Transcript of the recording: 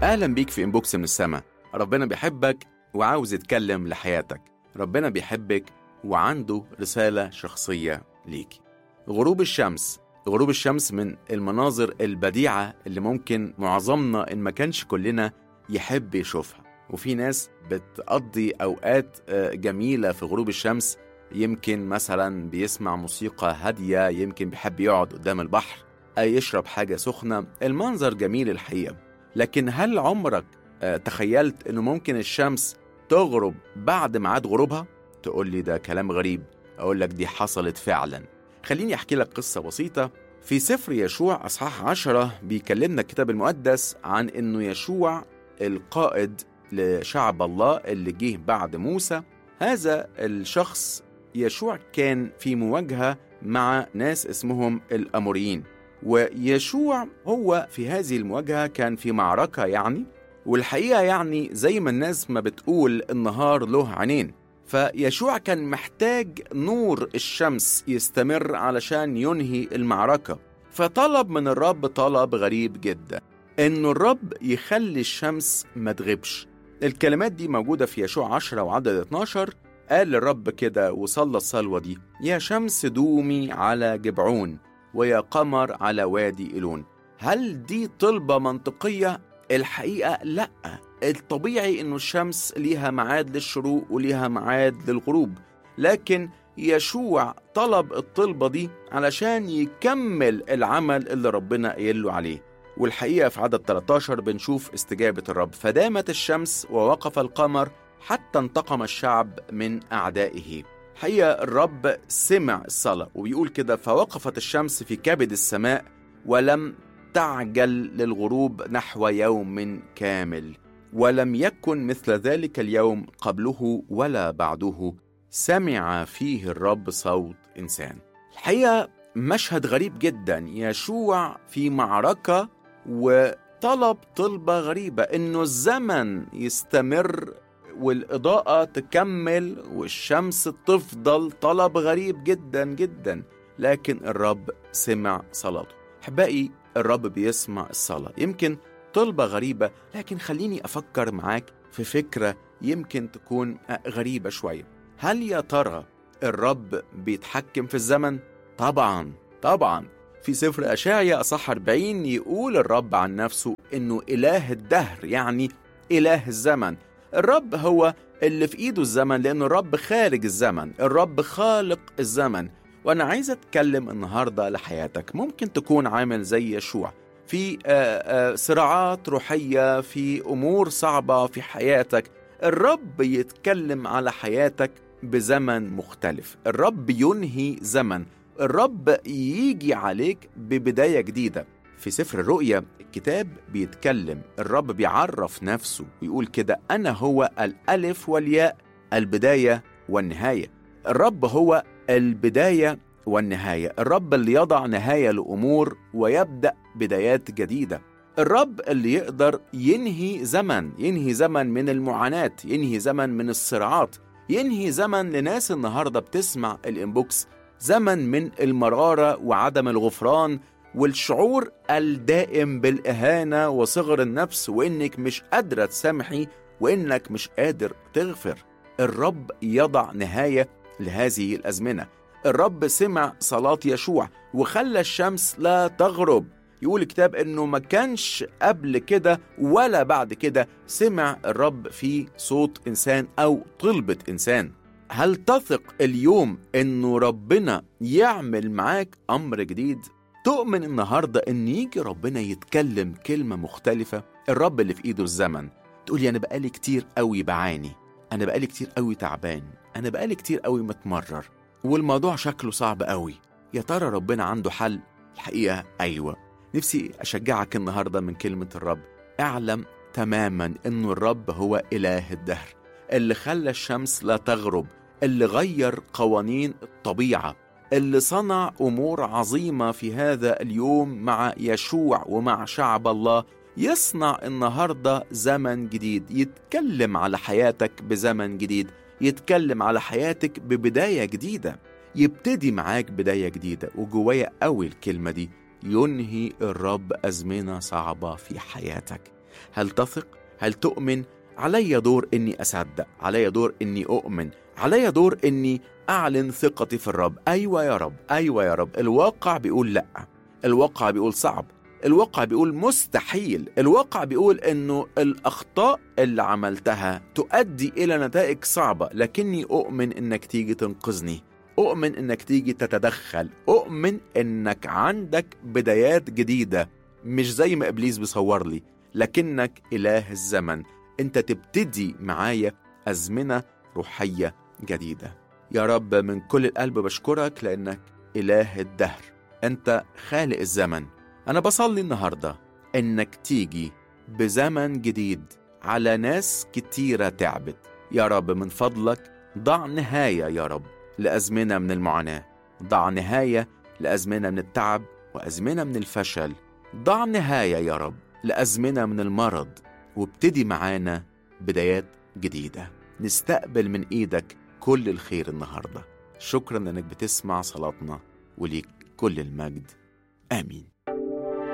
أهلا بيك في إنبوكس من السما ربنا بيحبك وعاوز يتكلم لحياتك ربنا بيحبك وعنده رسالة شخصية ليكي غروب الشمس غروب الشمس من المناظر البديعة اللي ممكن معظمنا إن ما كانش كلنا يحب يشوفها وفي ناس بتقضي أوقات آه، جميلة في غروب الشمس يمكن مثلا بيسمع موسيقى هادية يمكن بيحب يقعد قدام البحر أي يشرب حاجة سخنة المنظر جميل الحقيقة لكن هل عمرك آه، تخيلت انه ممكن الشمس تغرب بعد ميعاد غروبها تقول لي ده كلام غريب اقول لك دي حصلت فعلا خليني احكي لك قصه بسيطه في سفر يشوع اصحاح عشرة بيكلمنا الكتاب المقدس عن انه يشوع القائد لشعب الله اللي جه بعد موسى هذا الشخص يشوع كان في مواجهه مع ناس اسمهم الاموريين ويشوع هو في هذه المواجهه كان في معركه يعني والحقيقه يعني زي ما الناس ما بتقول النهار له عينين فيشوع كان محتاج نور الشمس يستمر علشان ينهي المعركه فطلب من الرب طلب غريب جدا انه الرب يخلي الشمس ما تغيبش الكلمات دي موجوده في يشوع 10 وعدد 12 قال للرب كده وصلى الصلوه دي يا شمس دومي على جبعون ويا قمر على وادي إيلون هل دي طلبة منطقية؟ الحقيقة لأ الطبيعي إنه الشمس ليها ميعاد للشروق وليها ميعاد للغروب لكن يشوع طلب الطلبة دي علشان يكمل العمل اللي ربنا قايل له عليه والحقيقة في عدد 13 بنشوف استجابة الرب فدامت الشمس ووقف القمر حتى انتقم الشعب من أعدائه حقيقة الرب سمع الصلاة وبيقول كده فوقفت الشمس في كبد السماء ولم تعجل للغروب نحو يوم كامل ولم يكن مثل ذلك اليوم قبله ولا بعده سمع فيه الرب صوت إنسان الحقيقة مشهد غريب جدا يشوع في معركة وطلب طلبة غريبة إنه الزمن يستمر والإضاءة تكمل والشمس تفضل طلب غريب جدا جدا لكن الرب سمع صلاته أحبائي الرب بيسمع الصلاة يمكن طلبة غريبة لكن خليني أفكر معاك في فكرة يمكن تكون غريبة شوية هل يا ترى الرب بيتحكم في الزمن؟ طبعا طبعا في سفر أشعيا أصح 40 يقول الرب عن نفسه إنه إله الدهر يعني إله الزمن الرب هو اللي في ايده الزمن لانه الرب خارج الزمن الرب خالق الزمن وانا عايز اتكلم النهارده لحياتك ممكن تكون عامل زي يشوع في آآ آآ صراعات روحيه في امور صعبه في حياتك الرب يتكلم على حياتك بزمن مختلف الرب ينهي زمن الرب يجي عليك ببدايه جديده في سفر الرؤيا الكتاب بيتكلم الرب بيعرف نفسه ويقول كده أنا هو الألف والياء البداية والنهاية الرب هو البداية والنهاية الرب اللي يضع نهاية لأمور ويبدأ بدايات جديدة الرب اللي يقدر ينهي زمن ينهي زمن من المعاناة ينهي زمن من الصراعات ينهي زمن لناس النهاردة بتسمع الإنبوكس زمن من المرارة وعدم الغفران والشعور الدائم بالإهانة وصغر النفس وإنك مش قادرة تسامحي وإنك مش قادر تغفر الرب يضع نهاية لهذه الأزمنة الرب سمع صلاة يشوع وخلى الشمس لا تغرب يقول الكتاب انه ما كانش قبل كده ولا بعد كده سمع الرب في صوت انسان او طلبة انسان هل تثق اليوم انه ربنا يعمل معاك امر جديد تؤمن النهاردة إن يجي ربنا يتكلم كلمة مختلفة الرب اللي في إيده الزمن تقولي أنا بقالي كتير قوي بعاني أنا بقالي كتير قوي تعبان أنا بقالي كتير قوي متمرر والموضوع شكله صعب قوي يا ترى ربنا عنده حل الحقيقة أيوة نفسي أشجعك النهاردة من كلمة الرب اعلم تماما إنه الرب هو إله الدهر اللي خلى الشمس لا تغرب اللي غير قوانين الطبيعة اللي صنع امور عظيمه في هذا اليوم مع يشوع ومع شعب الله يصنع النهارده زمن جديد يتكلم على حياتك بزمن جديد يتكلم على حياتك ببدايه جديده يبتدي معاك بدايه جديده وجوايا قوي الكلمه دي ينهي الرب ازمنه صعبه في حياتك هل تثق هل تؤمن علي دور اني اصدق علي دور اني اؤمن علي دور اني اعلن ثقتي في الرب ايوه يا رب ايوه يا رب الواقع بيقول لا الواقع بيقول صعب الواقع بيقول مستحيل الواقع بيقول انه الاخطاء اللي عملتها تؤدي الى نتائج صعبه لكني اؤمن انك تيجي تنقذني اؤمن انك تيجي تتدخل اؤمن انك عندك بدايات جديده مش زي ما ابليس بيصور لي لكنك اله الزمن انت تبتدي معايا ازمنه روحيه جديده يا رب من كل القلب بشكرك لانك اله الدهر انت خالق الزمن انا بصلي النهارده انك تيجي بزمن جديد على ناس كتيره تعبت يا رب من فضلك ضع نهايه يا رب لازمنه من المعاناه ضع نهايه لازمنه من التعب وازمنه من الفشل ضع نهايه يا رب لازمنه من المرض وابتدي معانا بدايات جديده نستقبل من ايدك كل الخير النهارده شكرا انك بتسمع صلاتنا وليك كل المجد امين